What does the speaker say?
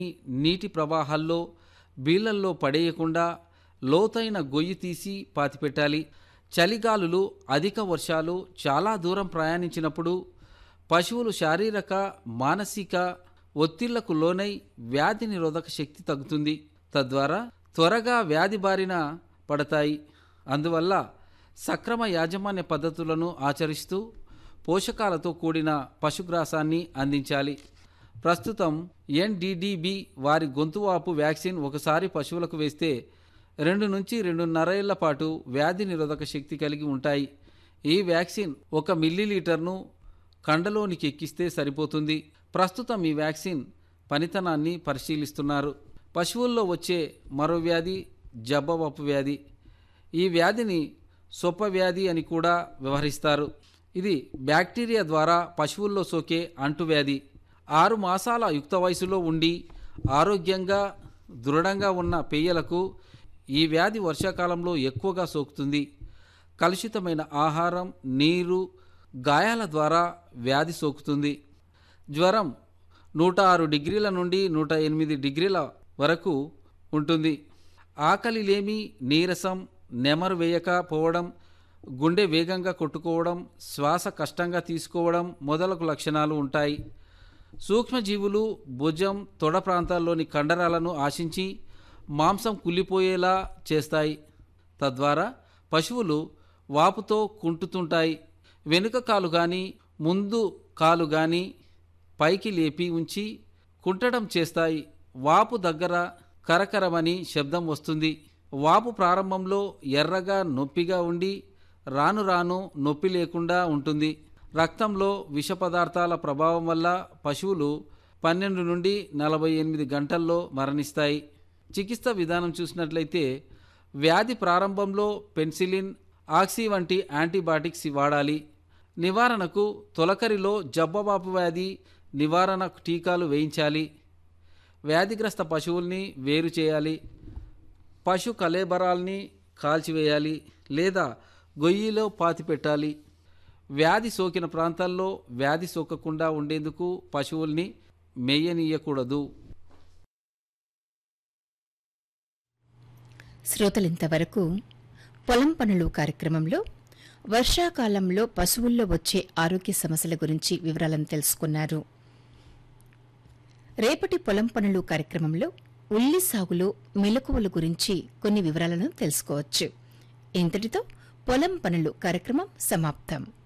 నీటి ప్రవాహాల్లో బీళ్లల్లో పడేయకుండా లోతైన గొయ్యి తీసి పాతిపెట్టాలి చలిగాలులు అధిక వర్షాలు చాలా దూరం ప్రయాణించినప్పుడు పశువులు శారీరక మానసిక ఒత్తిళ్లకు లోనై వ్యాధి నిరోధక శక్తి తగ్గుతుంది తద్వారా త్వరగా వ్యాధి బారిన పడతాయి అందువల్ల సక్రమ యాజమాన్య పద్ధతులను ఆచరిస్తూ పోషకాలతో కూడిన పశుగ్రాసాన్ని అందించాలి ప్రస్తుతం ఎన్డీడీబీ వారి గొంతువాపు వ్యాక్సిన్ ఒకసారి పశువులకు వేస్తే రెండు నుంచి రెండున్నరేళ్ల పాటు వ్యాధి నిరోధక శక్తి కలిగి ఉంటాయి ఈ వ్యాక్సిన్ ఒక మిల్లీలీటర్ను కండలోనికి ఎక్కిస్తే సరిపోతుంది ప్రస్తుతం ఈ వ్యాక్సిన్ పనితనాన్ని పరిశీలిస్తున్నారు పశువుల్లో వచ్చే మరో వ్యాధి జబ్బవపు వ్యాధి ఈ వ్యాధిని సొప్ప వ్యాధి అని కూడా వ్యవహరిస్తారు ఇది బ్యాక్టీరియా ద్వారా పశువుల్లో సోకే అంటువ్యాధి ఆరు మాసాల యుక్త వయసులో ఉండి ఆరోగ్యంగా దృఢంగా ఉన్న పెయ్యలకు ఈ వ్యాధి వర్షాకాలంలో ఎక్కువగా సోకుతుంది కలుషితమైన ఆహారం నీరు గాయాల ద్వారా వ్యాధి సోకుతుంది జ్వరం నూట ఆరు డిగ్రీల నుండి నూట ఎనిమిది డిగ్రీల వరకు ఉంటుంది ఆకలి లేమి నీరసం నెమరు వేయకపోవడం గుండె వేగంగా కొట్టుకోవడం శ్వాస కష్టంగా తీసుకోవడం మొదలగు లక్షణాలు ఉంటాయి సూక్ష్మజీవులు భుజం తొడ ప్రాంతాల్లోని కండరాలను ఆశించి మాంసం కుళ్ళిపోయేలా చేస్తాయి తద్వారా పశువులు వాపుతో కుంటుతుంటాయి వెనుక కాలు కానీ ముందు కాలు కానీ పైకి లేపి ఉంచి కుంటడం చేస్తాయి వాపు దగ్గర కరకరమని శబ్దం వస్తుంది వాపు ప్రారంభంలో ఎర్రగా నొప్పిగా ఉండి రాను రాను నొప్పి లేకుండా ఉంటుంది రక్తంలో విష పదార్థాల ప్రభావం వల్ల పశువులు పన్నెండు నుండి నలభై ఎనిమిది గంటల్లో మరణిస్తాయి చికిత్స విధానం చూసినట్లయితే వ్యాధి ప్రారంభంలో పెన్సిలిన్ ఆక్సీ వంటి యాంటీబయాటిక్స్ వాడాలి నివారణకు తొలకరిలో జబ్బబాపు వ్యాధి నివారణ టీకాలు వేయించాలి వ్యాధిగ్రస్త పశువుల్ని వేరు చేయాలి పశు కలేబరాల్ని కాల్చివేయాలి లేదా గొయ్యిలో పాతిపెట్టాలి వ్యాధి సోకిన ప్రాంతాల్లో వ్యాధి సోకకుండా ఉండేందుకు పశువుల్ని మేయనీయకూడదు శ్రోతలింతవరకు పొలం పనులు కార్యక్రమంలో వర్షాకాలంలో పశువుల్లో వచ్చే ఆరోగ్య సమస్యల గురించి వివరాలను తెలుసుకున్నారు రేపటి పొలం పనులు కార్యక్రమంలో ఉల్లి సాగులో మెలకువల గురించి కొన్ని వివరాలను తెలుసుకోవచ్చు ఇంతటితో పొలం పనులు కార్యక్రమం సమాప్తం